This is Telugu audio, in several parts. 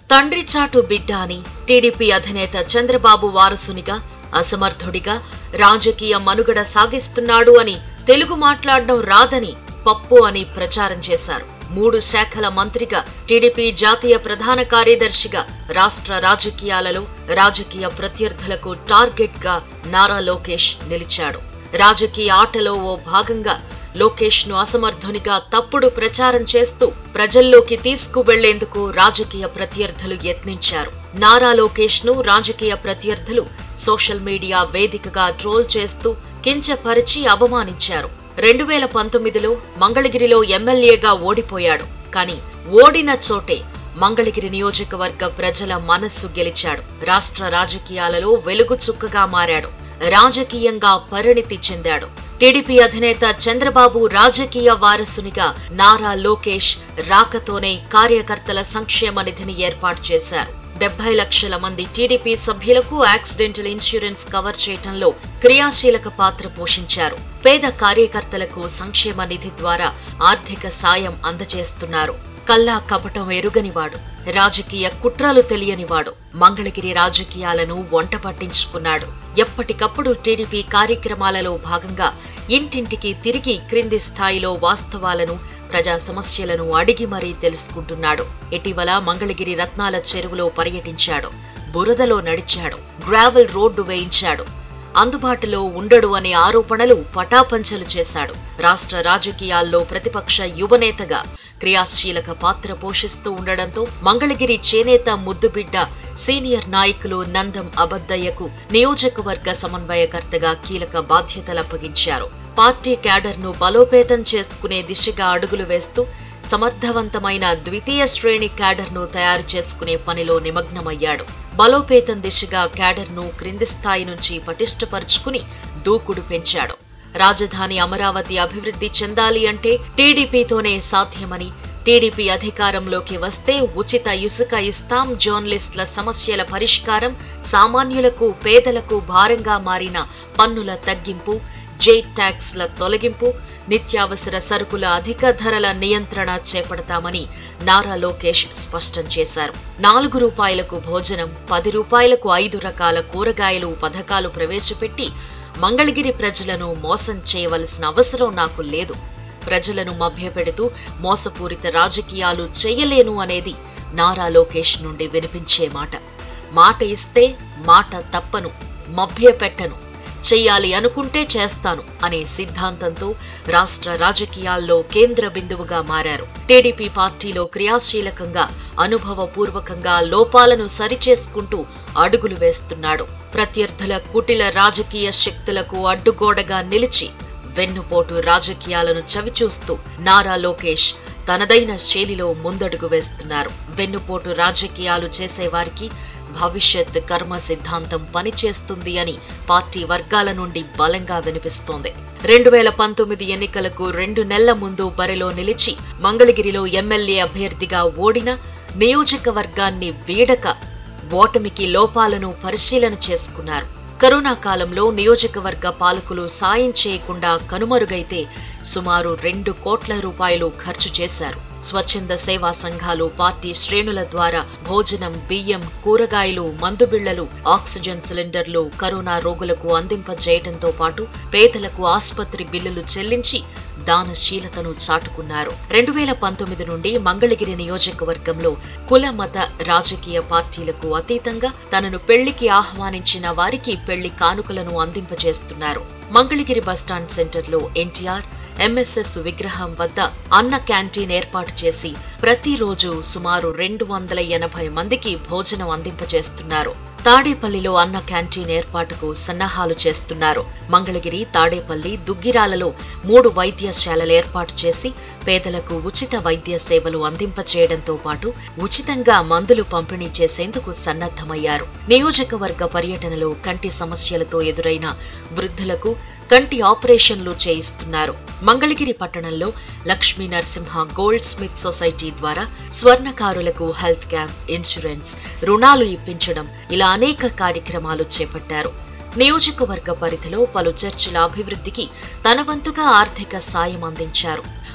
తండ్రి చాటు బిడ్డ అని టీడీపీ అధినేత చంద్రబాబు వారసునిగా అసమర్థుడిగా రాజకీయ మనుగడ సాగిస్తున్నాడు అని తెలుగు మాట్లాడడం రాదని పప్పు అని ప్రచారం చేశారు మూడు శాఖల మంత్రిగా టీడీపీ జాతీయ ప్రధాన కార్యదర్శిగా రాష్ట్ర రాజకీయాలలో రాజకీయ ప్రత్యర్థులకు టార్గెట్ గా నారా లోకేష్ నిలిచాడు రాజకీయ ఆటలో ఓ భాగంగా లోకేష్ ను అసమర్థునిగా తప్పుడు ప్రచారం చేస్తూ ప్రజల్లోకి తీసుకువెళ్లేందుకు రాజకీయ ప్రత్యర్థులు యత్నించారు నారా లోకేష్ ను రాజకీయ ప్రత్యర్థులు సోషల్ మీడియా వేదికగా ట్రోల్ చేస్తూ కించపరిచి అవమానించారు రెండు వేల పంతొమ్మిదిలో మంగళగిరిలో ఎమ్మెల్యేగా ఓడిపోయాడు కానీ ఓడిన చోటే మంగళగిరి నియోజకవర్గ ప్రజల మనస్సు గెలిచాడు రాష్ట్ర రాజకీయాలలో వెలుగు చుక్కగా మారాడు రాజకీయంగా పరిణితి చెందాడు టీడీపీ అధినేత చంద్రబాబు రాజకీయ వారసునిగా నారా లోకేష్ రాకతోనే కార్యకర్తల సంక్షేమ నిధిని ఏర్పాటు చేశారు డెబ్బై లక్షల మంది టీడీపీ సభ్యులకు యాక్సిడెంటల్ ఇన్సూరెన్స్ కవర్ చేయటంలో క్రియాశీలక పాత్ర పోషించారు పేద కార్యకర్తలకు సంక్షేమ నిధి ద్వారా ఆర్థిక సాయం అందజేస్తున్నారు కల్లా కపటం ఎరుగనివాడు రాజకీయ కుట్రలు తెలియనివాడు మంగళగిరి రాజకీయాలను వంట పట్టించుకున్నాడు ఎప్పటికప్పుడు టీడీపీ కార్యక్రమాలలో భాగంగా ఇంటింటికి తిరిగి క్రింది స్థాయిలో వాస్తవాలను ప్రజా సమస్యలను అడిగి మరీ తెలుసుకుంటున్నాడు ఇటీవల మంగళగిరి రత్నాల చెరువులో పర్యటించాడు బురదలో నడిచాడు గ్రావెల్ రోడ్డు వేయించాడు అందుబాటులో ఉండడు అనే ఆరోపణలు పటాపంచలు చేశాడు రాష్ట్ర రాజకీయాల్లో ప్రతిపక్ష యువనేతగా క్రియాశీలక పాత్ర పోషిస్తూ ఉండడంతో మంగళగిరి చేనేత ముద్దుబిడ్డ సీనియర్ నాయకులు నందం అబద్దయ్యకు నియోజకవర్గ సమన్వయకర్తగా కీలక బాధ్యతలు అప్పగించారు పార్టీ క్యాడర్ను బలోపేతం చేసుకునే దిశగా అడుగులు వేస్తూ సమర్థవంతమైన ద్వితీయ శ్రేణి క్యాడర్ను తయారు చేసుకునే పనిలో నిమగ్నమయ్యాడు బలోపేతం దిశగా క్యాడర్ను క్రింది స్థాయి నుంచి పటిష్టపరుచుకుని దూకుడు పెంచాడు రాజధాని అమరావతి అభివృద్ధి చెందాలి అంటే టీడీపీతోనే సాధ్యమని టీడీపీ అధికారంలోకి వస్తే ఉచిత ఇసుక ఇస్తాం జర్నలిస్టుల సమస్యల పరిష్కారం సామాన్యులకు పేదలకు భారంగా మారిన పన్నుల తగ్గింపు జే ట్యాక్స్ల తొలగింపు నిత్యావసర సరుకుల అధిక ధరల నియంత్రణ చేపడతామని నారా లోకేష్ స్పష్టం చేశారు నాలుగు రూపాయలకు భోజనం పది రూపాయలకు ఐదు రకాల కూరగాయలు పథకాలు ప్రవేశపెట్టి మంగళగిరి ప్రజలను మోసం చేయవలసిన అవసరం నాకు లేదు ప్రజలను మభ్యపెడుతూ మోసపూరిత రాజకీయాలు చేయలేను అనేది నారా లోకేష్ నుండి వినిపించే మాట మాట ఇస్తే మాట తప్పను మభ్యపెట్టను చెయ్యాలి అనుకుంటే చేస్తాను అనే సిద్ధాంతంతో రాష్ట్ర రాజకీయాల్లో కేంద్ర బిందువుగా మారారు టీడీపీ పార్టీలో క్రియాశీలకంగా అనుభవపూర్వకంగా లోపాలను సరిచేసుకుంటూ అడుగులు వేస్తున్నాడు ప్రత్యర్థుల కుటిల రాజకీయ శక్తులకు అడ్డుగోడగా నిలిచి వెన్నుపోటు రాజకీయాలను చవిచూస్తూ నారా లోకేష్ తనదైన శైలిలో ముందడుగు వేస్తున్నారు వెన్నుపోటు రాజకీయాలు చేసేవారికి భవిష్యత్ కర్మ సిద్ధాంతం పనిచేస్తుంది అని పార్టీ వర్గాల నుండి బలంగా వినిపిస్తోంది రెండు వేల పంతొమ్మిది ఎన్నికలకు రెండు నెలల ముందు బరిలో నిలిచి మంగళగిరిలో ఎమ్మెల్యే అభ్యర్థిగా ఓడిన నియోజకవర్గాన్ని వీడక ఓటమికి లోపాలను పరిశీలన చేసుకున్నారు కరోనా కాలంలో నియోజకవర్గ పాలకులు సాయం చేయకుండా కనుమరుగైతే సుమారు రెండు కోట్ల రూపాయలు ఖర్చు చేశారు స్వచ్ఛంద సేవా సంఘాలు పార్టీ శ్రేణుల ద్వారా భోజనం బియ్యం కూరగాయలు మందుబిళ్లలు ఆక్సిజన్ సిలిండర్లు కరోనా రోగులకు అందింపజేయడంతో పాటు పేదలకు ఆసుపత్రి బిల్లులు చెల్లించి దానశీలతను చాటుకున్నారు రెండు వేల పంతొమ్మిది నుండి మంగళగిరి నియోజకవర్గంలో కుల మత రాజకీయ పార్టీలకు అతీతంగా తనను పెళ్లికి ఆహ్వానించిన వారికి పెళ్లి కానుకలను అందింపజేస్తున్నారు మంగళగిరి బస్టాండ్ సెంటర్లో ఎన్టీఆర్ ఎంఎస్ఎస్ విగ్రహం వద్ద అన్న క్యాంటీన్ ఏర్పాటు చేసి ప్రతిరోజు సుమారు రెండు వందల ఎనభై మందికి భోజనం అందింపజేస్తున్నారు తాడేపల్లిలో అన్న క్యాంటీన్ ఏర్పాటుకు సన్నాహాలు చేస్తున్నారు మంగళగిరి తాడేపల్లి దుగ్గిరాలలో మూడు వైద్యశాలలు ఏర్పాటు చేసి పేదలకు ఉచిత వైద్య సేవలు అందింపచేయడంతో పాటు ఉచితంగా మందులు పంపిణీ చేసేందుకు సన్నద్ధమయ్యారు నియోజకవర్గ పర్యటనలో కంటి సమస్యలతో ఎదురైన వృద్ధులకు కంటి ఆపరేషన్లు చేయిస్తున్నారు మంగళగిరి పట్టణంలో Lakshmi Narasimha goldsmith society ద్వారా స్వర్ణకారులకు హెల్త్ క్యాంప్ ఇన్సూరెన్స్ రుణాలు ఇప్పించడం ఇలా అనేక కార్యక్రమాలు చేపట్టారు నియోజకవర్గ పరిధిలో పలు చర్చిల అభివృద్ధికి తన వంతుగా ఆర్థిక సాయం అందించారు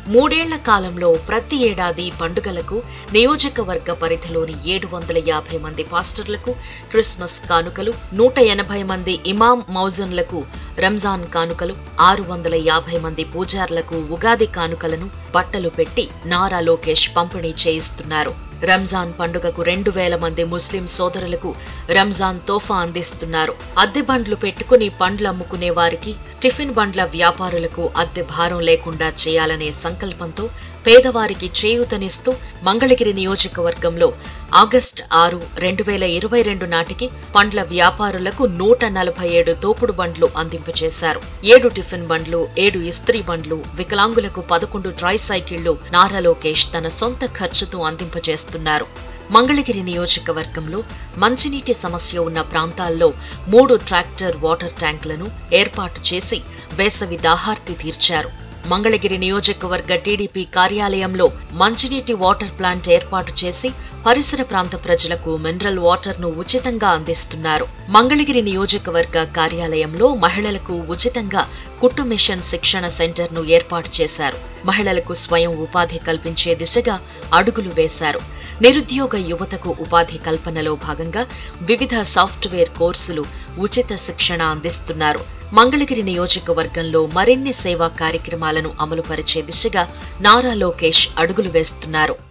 మూడేళ్ల కాలంలో ప్రతి ఏడాది పండుగలకు నియోజకవర్గ పరిధిలోని ఏడు వందల యాభై మంది పాస్టర్లకు క్రిస్మస్ కానుకలు నూట ఎనభై మంది ఇమాం మౌజన్లకు రంజాన్ కానుకలు ఆరు వందల యాభై మంది పూజార్లకు ఉగాది కానుకలను బట్టలు పెట్టి నారా లోకేష్ పంపిణీ చేయిస్తున్నారు రంజాన్ పండుగకు రెండు వేల మంది ముస్లిం సోదరులకు రంజాన్ తోఫా అందిస్తున్నారు అద్దె బండ్లు పెట్టుకుని పండ్లు అమ్ముకునే వారికి టిఫిన్ బండ్ల వ్యాపారులకు అద్దె భారం లేకుండా చేయాలనే సంకల్పంతో పేదవారికి చేయూతనిస్తూ మంగళగిరి నియోజకవర్గంలో ఆగస్ట్ ఆరు రెండు వేల ఇరవై రెండు నాటికి పండ్ల వ్యాపారులకు నూట నలభై ఏడు తోపుడు బండ్లు అందింపచేశారు ఏడు టిఫిన్ బండ్లు ఏడు ఇస్త్రీ బండ్లు వికలాంగులకు పదకొండు ట్రై సైకిళ్లు నారా లోకేష్ తన సొంత ఖర్చుతో అందింపచేస్తున్నారు మంగళగిరి నియోజకవర్గంలో మంచినీటి సమస్య ఉన్న ప్రాంతాల్లో మూడు ట్రాక్టర్ వాటర్ ట్యాంకులను ఏర్పాటు చేసి వేసవి దాహార్తి తీర్చారు మంగళగిరి నియోజకవర్గ టీడీపీ కార్యాలయంలో మంచినీటి వాటర్ ప్లాంట్ ఏర్పాటు చేసి పరిసర ప్రాంత ప్రజలకు మినరల్ వాటర్ ను ఉచితంగా అందిస్తున్నారు మంగళగిరి నియోజకవర్గ కార్యాలయంలో మహిళలకు ఉచితంగా కుట్టు మిషన్ శిక్షణ సెంటర్ ను ఏర్పాటు చేశారు మహిళలకు స్వయం ఉపాధి కల్పించే దిశగా అడుగులు వేశారు నిరుద్యోగ యువతకు ఉపాధి కల్పనలో భాగంగా వివిధ సాఫ్ట్వేర్ కోర్సులు ఉచిత శిక్షణ అందిస్తున్నారు మంగళగిరి నియోజకవర్గంలో మరిన్ని సేవా కార్యక్రమాలను అమలుపరిచే దిశగా నారా లోకేష్ అడుగులు వేస్తున్నారు